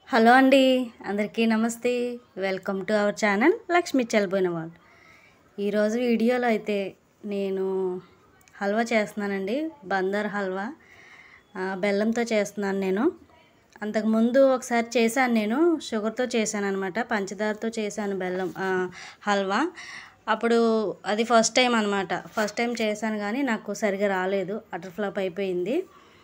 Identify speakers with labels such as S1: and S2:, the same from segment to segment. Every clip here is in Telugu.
S1: హలో అండి అందరికీ నమస్తే welcome to our channel Lakshmi Chalboina వాళ్ళు ఈరోజు వీడియోలో అయితే నేను హల్వా చేస్తున్నానండి బందర్ హల్వా ఆ, బెల్లంతో చేస్తున్నాను నేను అంతకుముందు ఒకసారి చేశాను నేను షుగర్తో చేశాను అనమాట పంచదారతో చేశాను బెల్లం ఆ, హల్వా అప్పుడు అది ఫస్ట్ టైం అనమాట ఫస్ట్ టైం చేశాను కానీ నాకు సరిగా రాలేదు అటర్ ఫ్లాప్ అయిపోయింది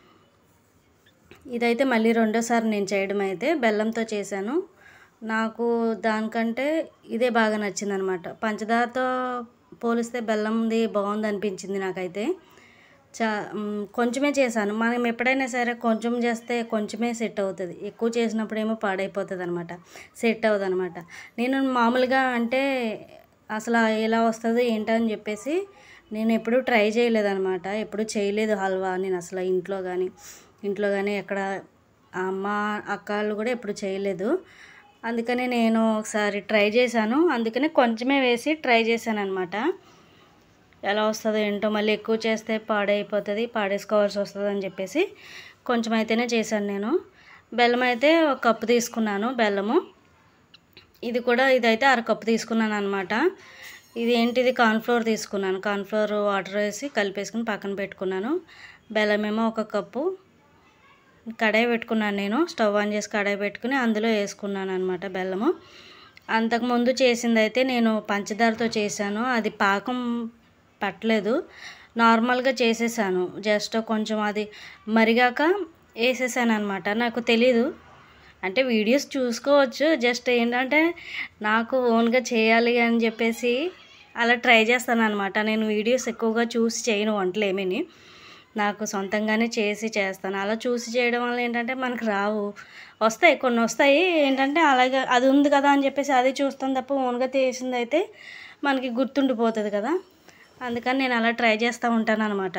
S1: ఇదైతే మళ్ళీ రెండోసారి నేను చేయడం అయితే బెల్లంతో చేశాను నాకు దానికంటే ఇదే బాగా నచ్చింది అనమాట పంచదారతో పోలిస్తే బెల్లంది బాగుంది అనిపించింది నాకైతే చా మ్, కొంచెమే చేశాను మనం ఎప్పుడైనా సరే కొంచెం చేస్తే కొంచెమే సెట్ అవుతుంది ఎక్కువ చేసినప్పుడేమో పాడైపోతుంది అనమాట సెట్ అవ్వదు అనమాట నేను మామూలుగా అంటే అసలు ఎలా వస్తుందో ఏంటో అని చెప్పేసి నేను ఎప్పుడూ ట్రై చేయలేదన్నమాట ఎప్పుడు చేయలేదు హల్వా నేను అసలు ఇంట్లో కానీ ఇంట్లో కానీ ఎక్కడ అమ్మ అక్క వాళ్ళు కూడా ఎప్పుడు చేయలేదు అందుకని నేను ఒకసారి ట్రై చేశాను అందుకని కొంచెమే వేసి ట్రై చేశాను అనమాట ఎలా వస్తుందో ఏంటో మళ్ళీ ఎక్కువ చేస్తే పాడైపోతుంది పాడేసుకోవాల్సి వస్తుంది అని చెప్పేసి కొంచెం అయితేనే చేశాను నేను బెల్లం అయితే ఒక కప్పు తీసుకున్నాను బెల్లము ఇది కూడా ఇదైతే అరకప్పు తీసుకున్నాను అనమాట ఇది ఏంటిది కార్న్ఫ్లోర్ తీసుకున్నాను కార్న్ఫ్లోర్ వాటర్ వేసి కలిపేసుకుని పక్కన పెట్టుకున్నాను బెల్లం ఏమో ఒక కప్పు కడాయి పెట్టుకున్నాను నేను స్టవ్ ఆన్ చేసి కడాయి పెట్టుకుని అందులో వేసుకున్నాను అనమాట బెల్లము అంతకుముందు చేసింది అయితే నేను పంచదారతో చేశాను అది పాకం పట్టలేదు నార్మల్గా చేసేసాను జస్ట్ కొంచెం అది మరిగాక వేసేసాను అనమాట నాకు తెలీదు అంటే వీడియోస్ చూసుకోవచ్చు జస్ట్ ఏంటంటే నాకు ఓన్గా చేయాలి అని చెప్పేసి అలా ట్రై చేస్తాను అనమాట నేను వీడియోస్ ఎక్కువగా చూసి చేయను వంటలు ఏమీని నాకు సొంతంగానే చేసి చేస్తాను అలా చూసి చేయడం వల్ల ఏంటంటే మనకు రావు వస్తాయి కొన్ని వస్తాయి ఏంటంటే అలాగే అది ఉంది కదా అని చెప్పేసి అది చూస్తాం తప్ప ఓన్గా చేసింది అయితే మనకి గుర్తుండిపోతుంది కదా అందుకని నేను అలా ట్రై చేస్తూ ఉంటాను అనమాట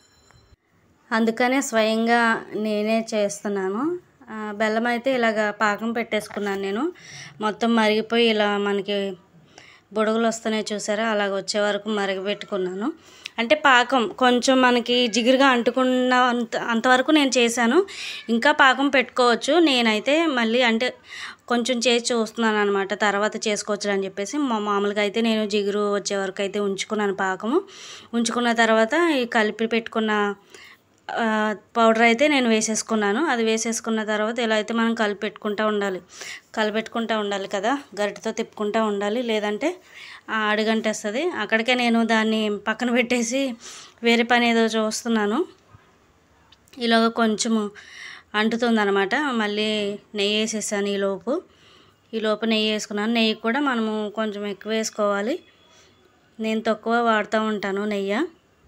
S1: అందుకనే స్వయంగా నేనే చేస్తున్నాను ఆ, బెల్లం అయితే ఇలాగ పాకం పెట్టేసుకున్నాను నేను మొత్తం మరిగిపోయి ఇలా మనకి బుడగలు వస్తున్నాయి చూసారా అలాగ వచ్చే వరకు మరగబెట్టుకున్నాను అంటే పాకం కొంచెం మనకి జిగురుగా అంటుకున్న అంత అంతవరకు నేను చేశాను ఇంకా పాకం పెట్టుకోవచ్చు నేనైతే మళ్ళీ అంటే కొంచెం చేసి చూస్తున్నాను అనమాట తర్వాత చేసుకోవచ్చు అని చెప్పేసి మా మామూలుగా అయితే నేను జిగురు వచ్చే వరకు అయితే ఉంచుకున్నాను పాకము ఉంచుకున్న తర్వాత ఈ కలిపి పెట్టుకున్న ఆ, పౌడర్ అయితే నేను వేసేసుకున్నాను అది వేసేసుకున్న తర్వాత ఇలా అయితే మనం కలిపెట్టుకుంటూ ఉండాలి కలిపెట్టుకుంటూ ఉండాలి కదా గరిటతో తిప్పుకుంటూ ఉండాలి లేదంటే ఆ, అడుగంటేస్తుంది అక్కడికే నేను దాన్ని పక్కన పెట్టేసి వేరే పని ఏదో చూస్తున్నాను ఇలాగ కొంచెము అంటుతుందన్నమాట మళ్ళీ నెయ్యి వేసేసాను ఈ లోపు ఈ లోపు నెయ్యి వేసుకున్నాను నెయ్యి కూడా మనము కొంచెం ఎక్కువ వేసుకోవాలి నేను తక్కువ వాడుతూ ఉంటాను నెయ్యి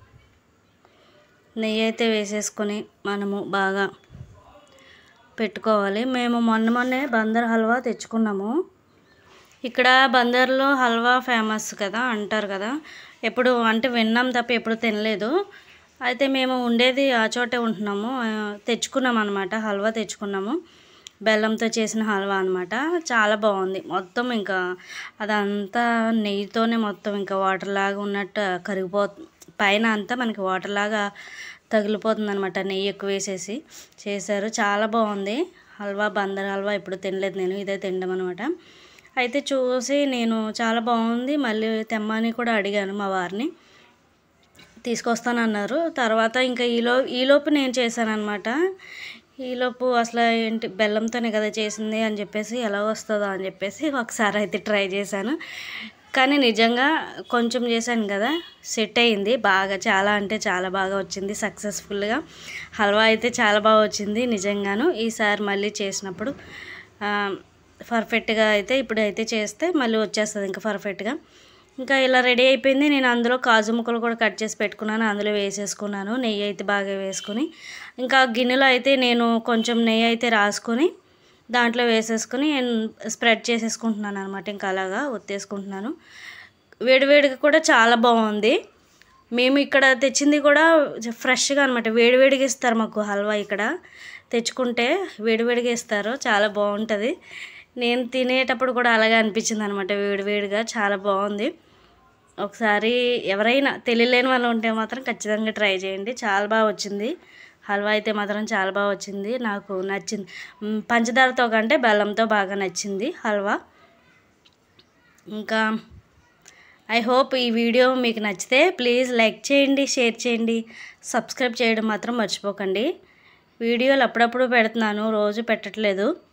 S1: నెయ్యి అయితే వేసేసుకొని మనము బాగా పెట్టుకోవాలి మేము మొన్న మొన్నే బందర్ హల్వా తెచ్చుకున్నాము ఇక్కడ బందర్లో హల్వా ఫేమస్ కదా అంటారు కదా ఎప్పుడు అంటే విన్నాం తప్ప ఎప్పుడు తినలేదు అయితే మేము ఉండేది ఆ చోటే ఉంటున్నాము ఆ, తెచ్చుకున్నాం అనమాట హల్వా తెచ్చుకున్నాము బెల్లంతో చేసిన హల్వా అనమాట చాలా బాగుంది మొత్తం ఇంకా అదంతా నెయ్యితోనే మొత్తం ఇంకా వాటర్ లాగా ఉన్నట్టు కరిగిపో పైన అంతా మనకి వాటర్ లాగా తగిలిపోతుంది అనమాట నెయ్యి ఎక్కువ వేసేసి చేశారు చాలా బాగుంది హల్వా బందర్ హల్వా ఇప్పుడు తినలేదు నేను ఇదే తినడం అనమాట అయితే చూసి నేను చాలా బాగుంది మళ్ళీ తెమ్మని కూడా అడిగాను మా వారిని తీసుకొస్తానన్నారు తర్వాత ఇంకా ఈలో ఈలోపు నేను చేశాను అనమాట ఈలోపు అసలు ఏంటి బెల్లంతోనే కదా చేసింది అని చెప్పేసి ఎలా వస్తుందో అని చెప్పేసి ఒకసారి అయితే ట్రై చేశాను కానీ నిజంగా కొంచెం చేశాను కదా సెట్ అయింది బాగా చాలా అంటే చాలా బాగా వచ్చింది సక్సెస్ఫుల్గా హల్వా అయితే చాలా బాగా వచ్చింది నిజంగాను ఈసారి మళ్ళీ చేసినప్పుడు ఆ, పర్ఫెక్ట్గా అయితే ఇప్పుడు అయితే చేస్తే మళ్ళీ వచ్చేస్తుంది ఇంకా పర్ఫెక్ట్గా ఇంకా ఇలా రెడీ అయిపోయింది నేను అందులో కాజు ముక్కలు కూడా కట్ చేసి పెట్టుకున్నాను అందులో వేసేసుకున్నాను నెయ్యి అయితే బాగా వేసుకుని ఇంకా గిన్నెలో అయితే నేను కొంచెం నెయ్యి అయితే రాసుకొని దాంట్లో వేసేసుకుని స్ప్రెడ్ చేసేసుకుంటున్నాను అనమాట ఇంకా అలాగా ఒత్తేసుకుంటున్నాను వేడివేడిగా కూడా చాలా బాగుంది మేము ఇక్కడ తెచ్చింది కూడా ఫ్రెష్గా అనమాట వేడివేడిగా ఇస్తారు మాకు హల్వా ఇక్కడ తెచ్చుకుంటే వేడివేడిగా ఇస్తారు చాలా బాగుంటుంది నేను తినేటప్పుడు కూడా అలాగే అనిపించింది అనమాట వేడివేడిగా చాలా బాగుంది ఒకసారి ఎవరైనా తెలియలేని వాళ్ళు ఉంటే మాత్రం ఖచ్చితంగా ట్రై చేయండి చాలా బాగా వచ్చింది హల్వా అయితే మాత్రం చాలా బాగా వచ్చింది నాకు నచ్చింది మ్, పంచదారతో కంటే బెల్లంతో బాగా నచ్చింది హల్వా ఇంకా ఐ హోప్ ఈ వీడియో మీకు నచ్చితే ప్లీజ్ లైక్ చేయండి షేర్ చేయండి సబ్స్క్రైబ్ చేయడం మాత్రం మర్చిపోకండి వీడియోలు అప్పుడప్పుడు పెడుతున్నాను రోజు పెట్టట్లేదు